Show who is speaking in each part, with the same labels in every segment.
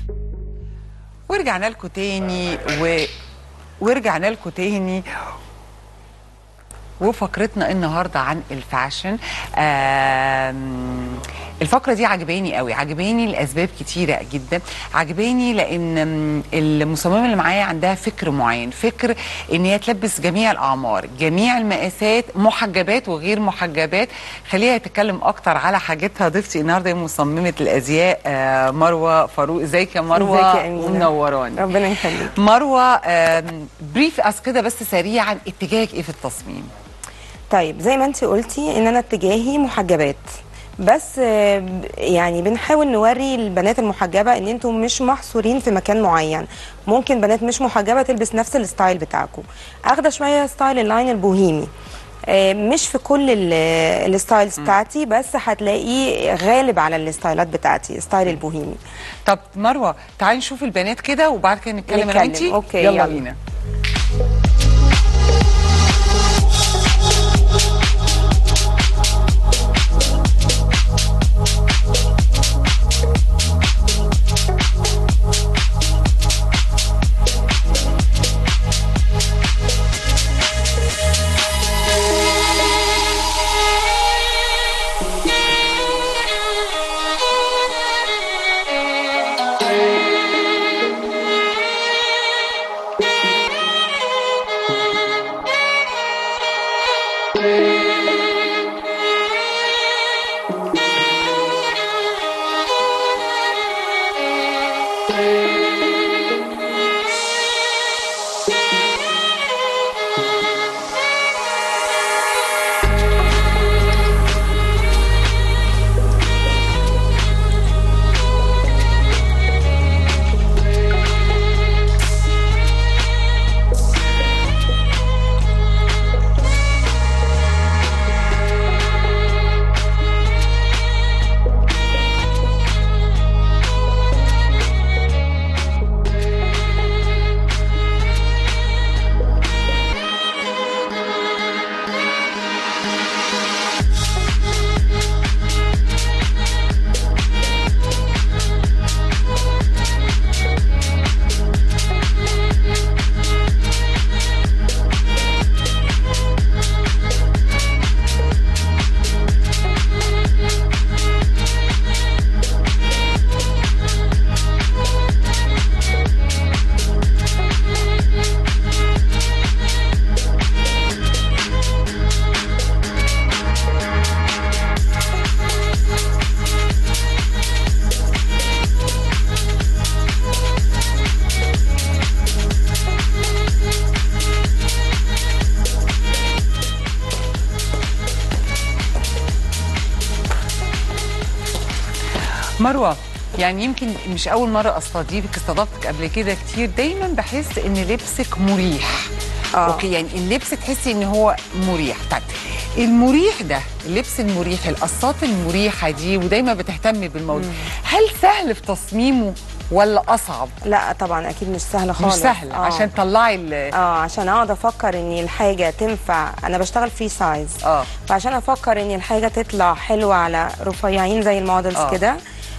Speaker 1: ورجعنا لكم تاني و... ورجعنا لكم تاني وفقرتنا النهارده عن الفاشن آم، الفقره دي عجباني قوي عجباني لاسباب كتيره جدا عجباني لان آم، المصممه اللي معايا عندها فكر معين فكر ان هي تلبس جميع الاعمار جميع المقاسات محجبات وغير محجبات خليها تتكلم اكتر على حاجتها ضيفتي النهارده هي مصممه الازياء آه، مروه فاروق ازيك يا مروه
Speaker 2: ازيك يا أمينة؟
Speaker 1: ومنوراني
Speaker 2: ربنا يخليك
Speaker 1: مروه آم، بريف اس كده بس سريعا اتجاهك ايه في التصميم
Speaker 2: طيب زي ما انت قلتي ان انا اتجاهي محجبات بس آه، ب- يعني بنحاول نوري البنات المحجبه ان انتم مش محصورين في مكان معين ممكن بنات مش محجبه تلبس نفس الستايل بتاعكم اخده شويه ستايل اللاين البوهيمي آه، مش في كل ال- الستايلز بتاعتي بس هتلاقيه غالب على الستايلات بتاعتي ستايل البوهيمي
Speaker 1: طب مروه تعالي نشوف البنات كده وبعد كده نتكلم انا
Speaker 2: نتكلم.
Speaker 1: وانتي
Speaker 2: أوكي،
Speaker 1: يلا
Speaker 2: يلا.
Speaker 1: بينا مروه يعني يمكن مش اول مره استضيفك استضفتك قبل كده كتير دايما بحس ان لبسك مريح
Speaker 2: آه.
Speaker 1: اوكي يعني اللبس تحسي ان هو مريح طيب المريح ده اللبس المريح القصات المريحه دي ودايما بتهتمي بالموضوع هل سهل في تصميمه ولا اصعب
Speaker 2: لا طبعا اكيد مش سهل
Speaker 1: مش
Speaker 2: خالص
Speaker 1: سهل
Speaker 2: آه.
Speaker 1: عشان تطلعي ال-
Speaker 2: اه عشان اقعد افكر ان الحاجه تنفع انا بشتغل فري سايز
Speaker 1: اه
Speaker 2: فعشان افكر ان الحاجه تطلع حلوه على رفيعين زي المودلز
Speaker 1: آه.
Speaker 2: كده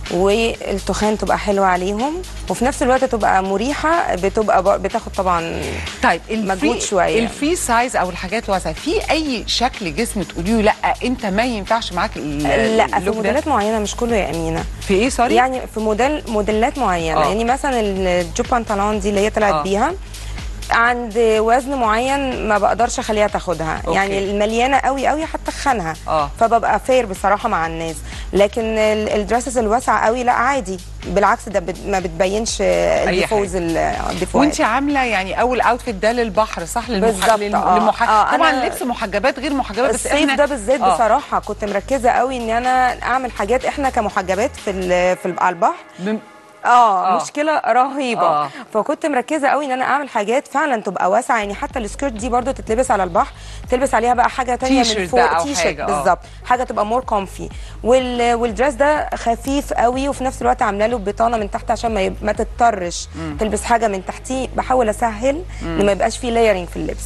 Speaker 2: والتخان تبقى حلوه عليهم وفي نفس الوقت تبقى مريحه بتبقى ب- بتاخد طبعا
Speaker 1: طيب
Speaker 2: مجهود شوية.
Speaker 1: الفري سايز او الحاجات الواسعه في اي شكل جسم تقولي له لا انت ما ينفعش معاك ال-
Speaker 2: لا في
Speaker 1: اللوك ده؟
Speaker 2: موديلات معينه مش كله يا امينه
Speaker 1: في ايه سوري
Speaker 2: يعني في موديل موديلات معينه
Speaker 1: آه.
Speaker 2: يعني مثلا الجو بانتالون دي اللي هي طلعت
Speaker 1: آه.
Speaker 2: بيها عند وزن معين ما بقدرش اخليها تاخدها
Speaker 1: أوكي.
Speaker 2: يعني المليانه قوي قوي هتخنها
Speaker 1: آه.
Speaker 2: فببقى فير بصراحه مع الناس لكن ال- الدريسز الواسعه قوي لا عادي بالعكس ده بت- ما بتبينش الديفوز ال- الديفوهات
Speaker 1: وانت عامله يعني اول اوتفيت ده للبحر صح للمح...
Speaker 2: بالظبط،
Speaker 1: للم...
Speaker 2: آه.
Speaker 1: للمح...
Speaker 2: آه،
Speaker 1: طبعا
Speaker 2: أنا-
Speaker 1: لبس محجبات غير محجبات بس
Speaker 2: الصيف
Speaker 1: احنا
Speaker 2: ده بالذات
Speaker 1: آه.
Speaker 2: بصراحه كنت مركزه قوي ان انا اعمل حاجات احنا كمحجبات في ال- في ال- على البحر
Speaker 1: بم...
Speaker 2: اه
Speaker 1: آه.
Speaker 2: مشكله رهيبه
Speaker 1: آه.
Speaker 2: آه. فكنت مركزه قوي ان انا اعمل حاجات فعلا تبقى واسعه يعني حتى السكيرت دي برضو تتلبس على البحر تلبس عليها بقى حاجه تانية من
Speaker 1: تيشيرت
Speaker 2: فوق
Speaker 1: بقى أو
Speaker 2: تيشيرت
Speaker 1: حاجة، آه.
Speaker 2: بالظبط حاجه تبقى مور كومفي وال... والدريس ده خفيف قوي وفي نفس الوقت عامله له بطانه من تحت عشان ما, ي... ما تضطرش تلبس حاجه من تحتيه بحاول اسهل ان ما يبقاش فيه لايرنج في اللبس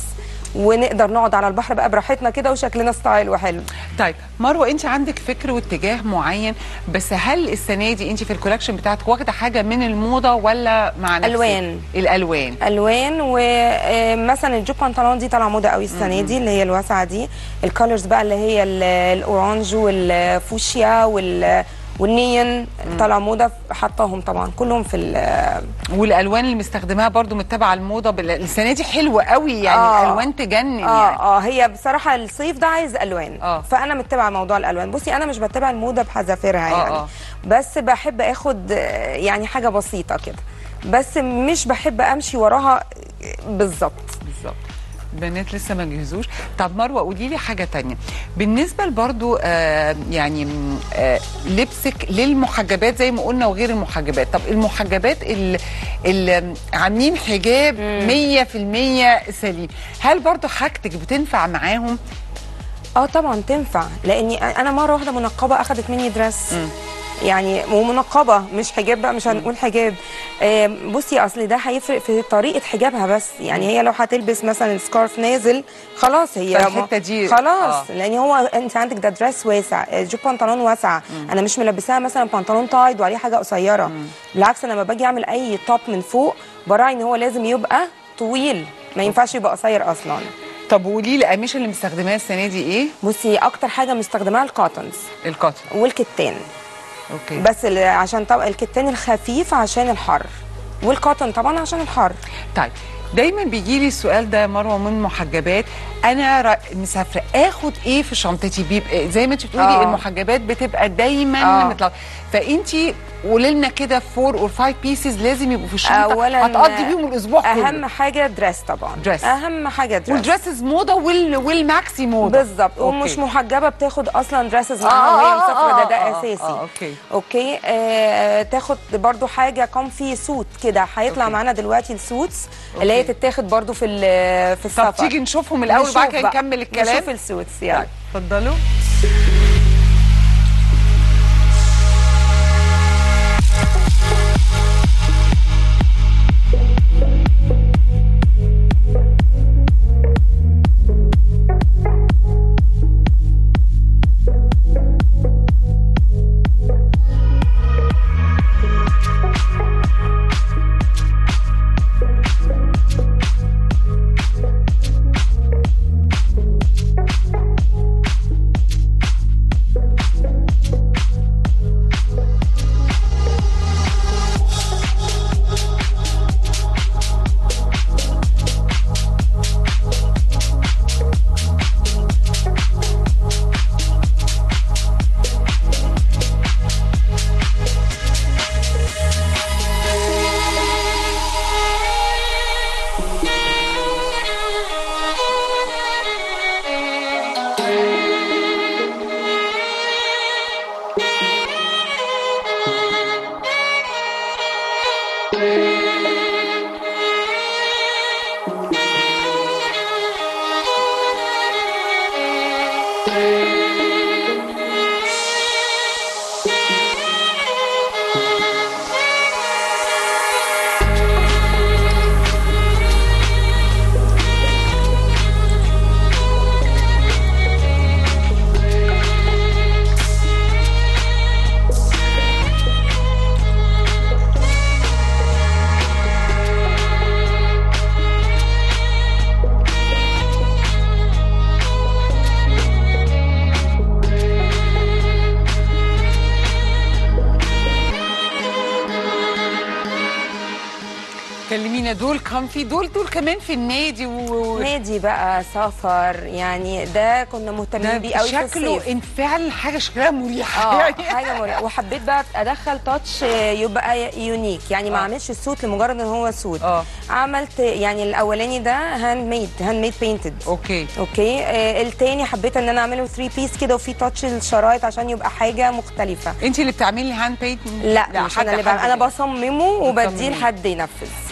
Speaker 2: ونقدر نقعد على البحر بقى براحتنا كده وشكلنا ستايل وحلو
Speaker 1: طيب مروه انت عندك فكر واتجاه معين بس هل السنه دي انت في الكولكشن بتاعتك واخده حاجه من الموضه ولا مع نفسك
Speaker 2: ألوان.
Speaker 1: الالوان
Speaker 2: الوان ومثلا الجوب بنطلون دي طالعه موضه قوي السنه دي اللي هي الواسعه دي الكالرز بقى اللي هي ال- الاورانج والفوشيا وال والنيون طالعه موضه حطاهم طبعا كلهم في ال-
Speaker 1: والالوان اللي مستخدماها برضو متبعه الموضه بال- السنه دي حلوه قوي يعني
Speaker 2: آه.
Speaker 1: الالوان تجنن
Speaker 2: اه
Speaker 1: يعني
Speaker 2: اه هي بصراحه الصيف ده عايز الوان
Speaker 1: آه.
Speaker 2: فانا متبعه موضوع الالوان بصي انا مش بتبع الموضه بحذافيرها
Speaker 1: آه،
Speaker 2: يعني
Speaker 1: آه.
Speaker 2: بس بحب اخد آه، يعني حاجه بسيطه كده بس مش بحب امشي وراها بالظبط
Speaker 1: بالظبط البنات لسه ما جهزوش طب مروه قولي لي حاجه تانية بالنسبه برضو آه يعني م، آه لبسك للمحجبات زي ما قلنا وغير المحجبات طب المحجبات اللي, اللي عاملين حجاب 100% سليم هل برضو حاجتك بتنفع معاهم
Speaker 2: اه طبعا تنفع لاني انا مره واحده منقبه اخذت مني دريس يعني ومنقبه مش حجاب بقى مش هنقول حجاب آه بصي اصل ده هيفرق في طريقه حجابها بس يعني هي لو هتلبس مثلا سكارف نازل خلاص هي
Speaker 1: فالحتة دي-
Speaker 2: خلاص
Speaker 1: آه.
Speaker 2: آه. لان هو انت عندك ده دريس واسع آه، جيب بنطلون واسعه انا مش ملبساها مثلا بنطلون تايد وعليه حاجه قصيره بالعكس انا لما باجي اعمل اي توب من فوق براعي ان هو لازم يبقى طويل ما ينفعش يبقى قصير اصلا
Speaker 1: طب قولي لي القماشه اللي مستخدماها السنه دي ايه
Speaker 2: بصي اكتر حاجه مستخدماها الكوتنز
Speaker 1: القطن
Speaker 2: والكتان
Speaker 1: اوكي
Speaker 2: بس ال- عشان طبعا الكتان الخفيف عشان الحر والكوتن طبعا عشان الحر
Speaker 1: طيب دايما بيجي لي السؤال ده يا مروه من محجبات انا را- مسافره اخد ايه في شنطتي بيبقى زي ما انت بتقولي
Speaker 2: آه.
Speaker 1: المحجبات بتبقى دايما
Speaker 2: آه.
Speaker 1: متلخبطه فانت قولي لنا كده فور اور فايف بيسز لازم يبقوا في الشنطه
Speaker 2: اولا
Speaker 1: هتقضي بيهم الاسبوع كله
Speaker 2: اهم حاجه دريس طبعا
Speaker 1: دريس.
Speaker 2: اهم حاجه دريس
Speaker 1: والدريسز موضه وال والماكسي موضه
Speaker 2: بالظبط
Speaker 1: أوكي.
Speaker 2: ومش محجبه بتاخد اصلا دريسز
Speaker 1: آه،
Speaker 2: معاها وهي
Speaker 1: آه،
Speaker 2: مسافره
Speaker 1: آه،
Speaker 2: ده ده
Speaker 1: آه،
Speaker 2: اساسي
Speaker 1: آه، أوكي.
Speaker 2: اوكي آه تاخد برضو حاجه كومفي سوت كده هيطلع
Speaker 1: أوكي.
Speaker 2: معانا دلوقتي السوتس اللي هي
Speaker 1: أوكي.
Speaker 2: تتاخد برضو في ال- في السفر
Speaker 1: طب تيجي نشوفهم الاول وبعد كده
Speaker 2: نشوف بقى.
Speaker 1: نكمل الكلام
Speaker 2: نشوف السوتس يلا
Speaker 1: طيب، اتفضلوا كلمينا دول كان في دول دول كمان في النادي و...
Speaker 2: نادي بقى سفر يعني ده كنا مهتمين
Speaker 1: ده
Speaker 2: بيه قوي في
Speaker 1: شكله
Speaker 2: الصيف
Speaker 1: إن فعلا حاجه شكلها مريحه
Speaker 2: اه
Speaker 1: يعني
Speaker 2: حاجه مريحه وحبيت بقى ادخل تاتش يبقى يونيك يعني ما
Speaker 1: آه.
Speaker 2: اعملش السوت لمجرد ان هو سوت
Speaker 1: آه.
Speaker 2: عملت يعني الاولاني ده هاند ميد هاند ميد بينتد
Speaker 1: اوكي
Speaker 2: اوكي آه التاني حبيت ان انا اعمله 3 بيس كده وفي تاتش الشرايط عشان يبقى حاجه مختلفه
Speaker 1: انت اللي بتعملي هاند بيت
Speaker 2: لا, مش انا اللي بعمل انا بصممه وبديه
Speaker 1: بتصمميه.
Speaker 2: لحد ينفذ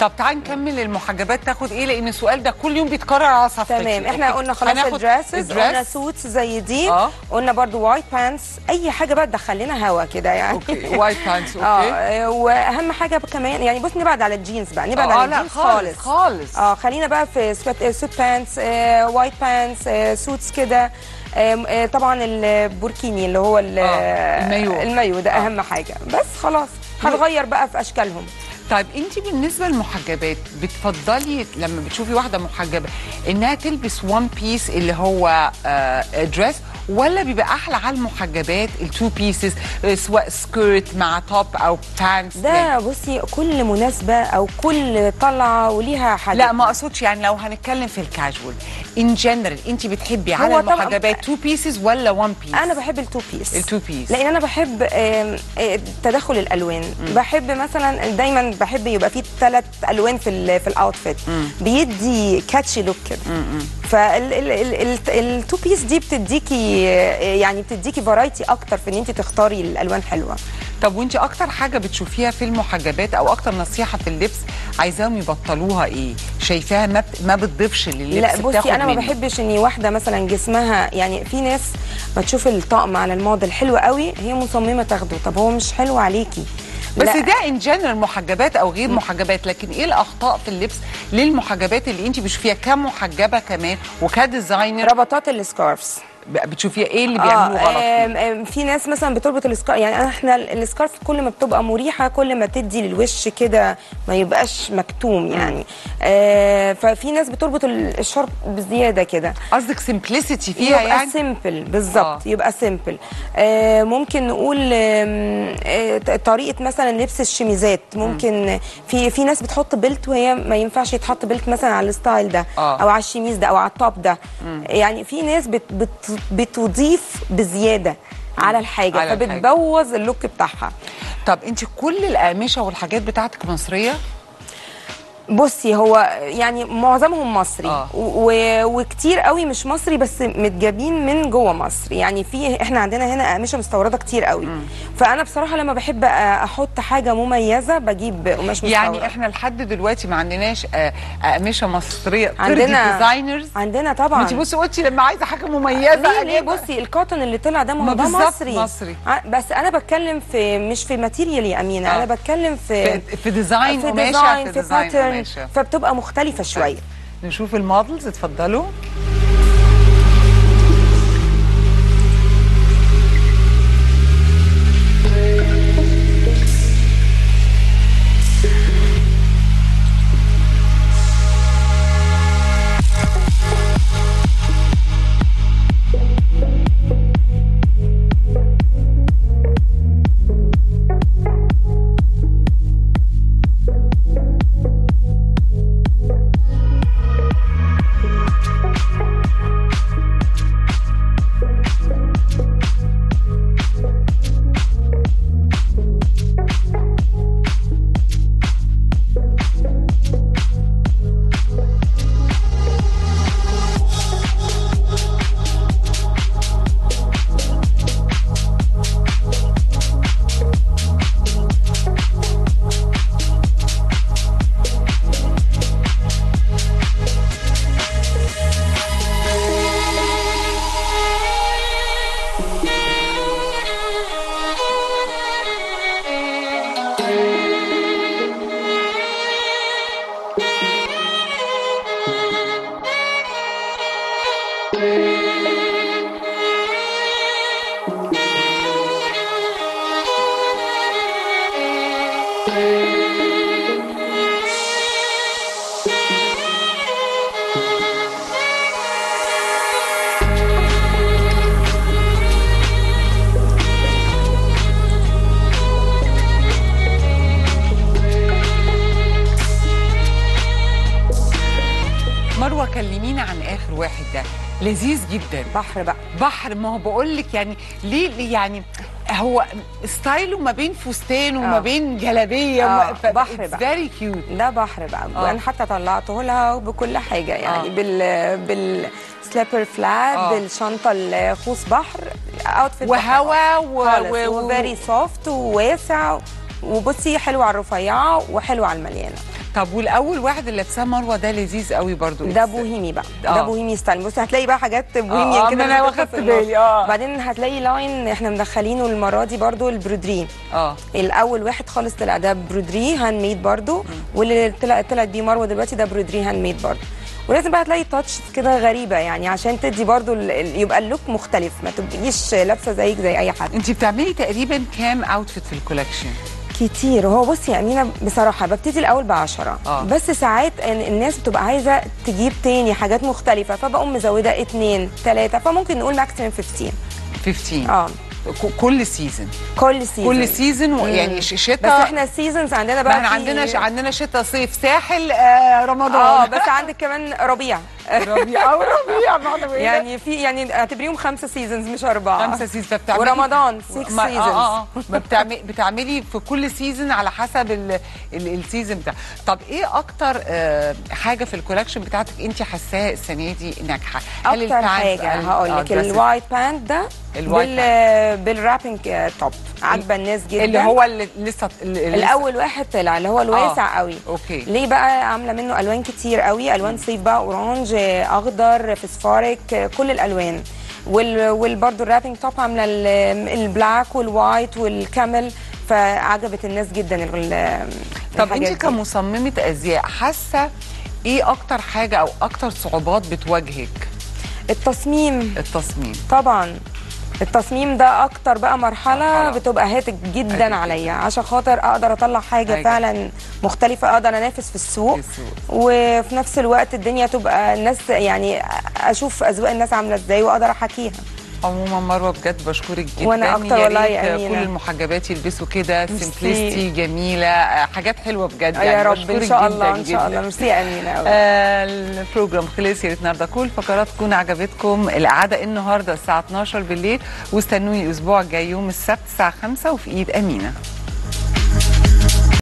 Speaker 1: طب تعالي نكمل المحجبات تاخد ايه لان السؤال ده كل يوم بيتكرر على صفحتي
Speaker 2: تمام احنا
Speaker 1: أوكي.
Speaker 2: قلنا خلاص
Speaker 1: هناخد
Speaker 2: الدريسز قلنا
Speaker 1: الدريس.
Speaker 2: سوتس زي دي
Speaker 1: آه.
Speaker 2: قلنا برضو وايت بانس اي حاجه بقى تدخل لنا هوا كده يعني
Speaker 1: اوكي وايت بانتس اوكي
Speaker 2: اه واهم حاجه كمان يعني بص نبعد على الجينز بقى نبعد
Speaker 1: اه
Speaker 2: عن
Speaker 1: لا
Speaker 2: الجينز
Speaker 1: خالص خالص
Speaker 2: اه خلينا بقى في سويت آه، سوت بانس آه، وايت بانس آه، سوتس كده آم، آه، طبعا البوركيني اللي هو ال-
Speaker 1: آه، المايو.
Speaker 2: المايو ده
Speaker 1: آه.
Speaker 2: اهم حاجه بس خلاص هنغير بقى في اشكالهم
Speaker 1: طيب انت بالنسبه للمحجبات بتفضلي لما بتشوفي واحده محجبه انها تلبس وان بيس اللي هو دريس ولا بيبقى احلى على المحجبات التو بيسز سواء سكيرت مع توب او بانس
Speaker 2: ده بصي كل مناسبه او كل طلعه وليها حاجه
Speaker 1: لا ما اقصدش يعني لو هنتكلم في الكاجوال ان جنرال انت بتحبي على
Speaker 2: هو طبعاً-
Speaker 1: المحجبات تو بيسز ولا وان بيس
Speaker 2: انا بحب التو بيس
Speaker 1: التو بيس
Speaker 2: لان انا بحب آم، آه، تدخل الالوان بحب مثلا دايما بحب يبقى فيه ثلاث الوان في ال في الاوتفيت بيدي كاتشي لوك كده فالتو بيس دي بتديكي آه، يعني بتديكي فرايتي اكتر في ان انت تختاري الالوان حلوه
Speaker 1: طب وانت اكتر حاجه بتشوفيها في المحجبات او اكتر نصيحه في اللبس عايزاهم يبطلوها ايه شايفاها ما بت- ما بتضيفش لللبس
Speaker 2: لا
Speaker 1: بتاخد
Speaker 2: بصي انا ما
Speaker 1: منه.
Speaker 2: بحبش اني واحده مثلا جسمها يعني في ناس ما تشوف الطقم على الموديل حلو قوي هي مصممه تاخده طب هو مش حلو عليكي
Speaker 1: بس
Speaker 2: لا.
Speaker 1: ده ان جنرال محجبات او غير محجبات لكن ايه الاخطاء في اللبس للمحجبات اللي انت بتشوفيها كمحجبه كمان وكديزاينر
Speaker 2: ربطات السكارفز
Speaker 1: بتشوفيها ايه اللي بيعملوه غلط فيه؟
Speaker 2: آم، آم، في ناس مثلا بتربط السكارف يعني احنا السكارف كل ما بتبقى مريحه كل ما تدي للوش كده ما يبقاش مكتوم يعني آه ففي ناس بتربط ال- الشرب بزياده كده
Speaker 1: قصدك سمبلسيتي فيها
Speaker 2: يبقى
Speaker 1: يعني
Speaker 2: سيمبل بالظبط
Speaker 1: آه.
Speaker 2: آه. يبقى سيمبل آه ممكن نقول آم، آه ط- طريقه مثلا لبس الشميزات ممكن في في ناس بتحط بيلت وهي ما ينفعش يتحط بيلت مثلا على الستايل ده
Speaker 1: آه.
Speaker 2: او على الشميز ده او على التوب ده يعني في ناس بت بت بتضيف بزياده على الحاجه
Speaker 1: على الحاجة.
Speaker 2: فبتبوظ اللوك بتاعها
Speaker 1: طب انت كل الاقمشه والحاجات بتاعتك مصريه
Speaker 2: بصي هو يعني معظمهم مصري
Speaker 1: آه.
Speaker 2: و- وكتير قوي مش مصري بس متجابين من جوه مصر يعني في احنا عندنا هنا اقمشه مستورده كتير قوي فانا بصراحه لما بحب أ- احط حاجه مميزه بجيب قماش مستورد
Speaker 1: يعني احنا لحد دلوقتي ما عندناش آه، اقمشه مصريه ترضي
Speaker 2: عندنا
Speaker 1: ديزاينرز
Speaker 2: عندنا طبعا
Speaker 1: انت بصي قلتي لما عايزه حاجه مميزه
Speaker 2: ليه ليه
Speaker 1: أجيبها.
Speaker 2: بصي الكوتون اللي طلع ده ما
Speaker 1: ما
Speaker 2: هو ده
Speaker 1: بالظبط
Speaker 2: مصري
Speaker 1: مصري.
Speaker 2: ع- بس انا بتكلم في مش في ماتيريال يا امينه
Speaker 1: آه.
Speaker 2: انا بتكلم في
Speaker 1: في, في ديزاين
Speaker 2: في
Speaker 1: قماشه
Speaker 2: ديزاين
Speaker 1: في
Speaker 2: في
Speaker 1: ديزاين
Speaker 2: باترن
Speaker 1: قماشه
Speaker 2: فبتبقى مختلفه شويه
Speaker 1: نشوف المودلز اتفضلوا مروه كلمينا عن اخر واحد ده لذيذ جدا
Speaker 2: بحر بقى
Speaker 1: بحر ما هو بقول لك يعني ليه ليه يعني هو ستايله ما بين فستان وما
Speaker 2: آه.
Speaker 1: بين جلابيه
Speaker 2: آه،
Speaker 1: ف-
Speaker 2: بحر
Speaker 1: it's
Speaker 2: بقى.
Speaker 1: very cute
Speaker 2: ده بحر بقى
Speaker 1: آه.
Speaker 2: وانا حتى طلعته لها بكل حاجه يعني
Speaker 1: آه.
Speaker 2: بال بال سليبر فلات
Speaker 1: آه.
Speaker 2: بالشنطه الخوص بحر اوتفيت
Speaker 1: وهوا و- و-
Speaker 2: وفيري سوفت وواسع وبصي حلو على الرفيعه وحلو على المليانه
Speaker 1: طب والاول واحد اللي لابساه مروه ده لذيذ قوي برضو
Speaker 2: ده بوهيمي بقى
Speaker 1: آه.
Speaker 2: ده بوهيمي ستايل بصي هتلاقي بقى حاجات بوهيمي
Speaker 1: آه،
Speaker 2: كده
Speaker 1: ما أنا
Speaker 2: بتدخل
Speaker 1: واخدت
Speaker 2: في النص.
Speaker 1: بالي، آه.
Speaker 2: بعدين هتلاقي لاين احنا مدخلينه المره دي برضو البرودري
Speaker 1: اه
Speaker 2: الاول واحد خالص طلع ده برودري هاند ميد برضو واللي طلع طلعت بيه مروه دلوقتي ده برودري هاند ميد برضو ولازم بقى تلاقي تاتش كده غريبه يعني عشان تدي برضو ال- ال- يبقى اللوك مختلف ما تبقيش لابسه زيك زي اي حد
Speaker 1: انت بتعملي تقريبا كام اوتفيت في الكولكشن
Speaker 2: كتير هو بصي يا امينه بصراحه ببتدي الاول بعشرة
Speaker 1: آه.
Speaker 2: بس ساعات إن الناس بتبقى عايزه تجيب تاني حاجات مختلفه فبقوم مزوده اتنين تلاته فممكن نقول ماكسيمم 15
Speaker 1: 15
Speaker 2: اه
Speaker 1: ك- كل سيزون
Speaker 2: كل سيزون
Speaker 1: كل سيزون يعني ش-
Speaker 2: بس
Speaker 1: شتاء
Speaker 2: احنا السيزونز عندنا
Speaker 1: ما
Speaker 2: بقى
Speaker 1: احنا
Speaker 2: في-
Speaker 1: عندنا ش... عندنا شتاء صيف ساحل آه رمضان
Speaker 2: اه بس عندك كمان ربيع
Speaker 1: ربيع او ربيع معنى إيه؟
Speaker 2: يعني في يعني اعتبريهم خمسه سيزونز مش اربعه
Speaker 1: خمسة سيزون فبتعملي
Speaker 2: ورمضان 6
Speaker 1: ما-
Speaker 2: سيزونز
Speaker 1: اه اه ما بتعملي بتعملي في كل سيزون على حسب ال... ال... السيزون بتاع طب ايه اكتر آه حاجه في الكولكشن بتاعتك انت حاساها السنه دي ناجحه
Speaker 2: اكتر
Speaker 1: البانتس-
Speaker 2: حاجه
Speaker 1: ال-
Speaker 2: هقول
Speaker 1: آه،
Speaker 2: لك
Speaker 1: dresses
Speaker 2: الوايت باند ده
Speaker 1: الوايت
Speaker 2: بال بالرابنج توب عاجبه الناس جدا
Speaker 1: اللي هو اللي لسه اللي لسه-
Speaker 2: الاول واحد طلع اللي هو الواسع قوي
Speaker 1: اوكي
Speaker 2: ليه بقى عامله منه الوان كتير قوي الوان صيف بقى اورانج اخضر فسفارك كل الالوان وال والبرضه الرابنج توب عامله ال- البلاك والوايت والكامل فعجبت الناس جدا ال-
Speaker 1: طب
Speaker 2: الحاجات
Speaker 1: انت
Speaker 2: دي.
Speaker 1: كمصممه ازياء حاسه ايه اكتر حاجه او اكتر صعوبات بتواجهك
Speaker 2: التصميم
Speaker 1: التصميم
Speaker 2: طبعا التصميم ده اكتر بقى مرحله,
Speaker 1: مرحلة.
Speaker 2: بتبقى هاتك
Speaker 1: هاتك
Speaker 2: جدا عليا عشان خاطر اقدر اطلع حاجه
Speaker 1: حاجة.
Speaker 2: فعلا مختلفه اقدر انافس في السوق
Speaker 1: في السوق.
Speaker 2: وفي نفس الوقت الدنيا تبقى الناس يعني اشوف اذواق الناس عامله ازاي واقدر احكيها
Speaker 1: عموما مروه بجد بشكرك جدا
Speaker 2: وأنا أكتر والله يا
Speaker 1: ريت
Speaker 2: أمينة.
Speaker 1: كل المحجبات يلبسوا كده
Speaker 2: ميرسي.
Speaker 1: سمبلستي جميله آه، حاجات حلوه بجد
Speaker 2: يا رب
Speaker 1: بشكرك
Speaker 2: ان شاء
Speaker 1: جداً
Speaker 2: الله ان شاء
Speaker 1: جداً.
Speaker 2: الله ميرسي يا امينه أوي.
Speaker 1: آه البروجرام خلص يا ريت النهارده كل الفقرات تكون عجبتكم القعده النهارده الساعه 12 بالليل واستنوني الاسبوع الجاي يوم السبت الساعه 5 وفي ايد امينه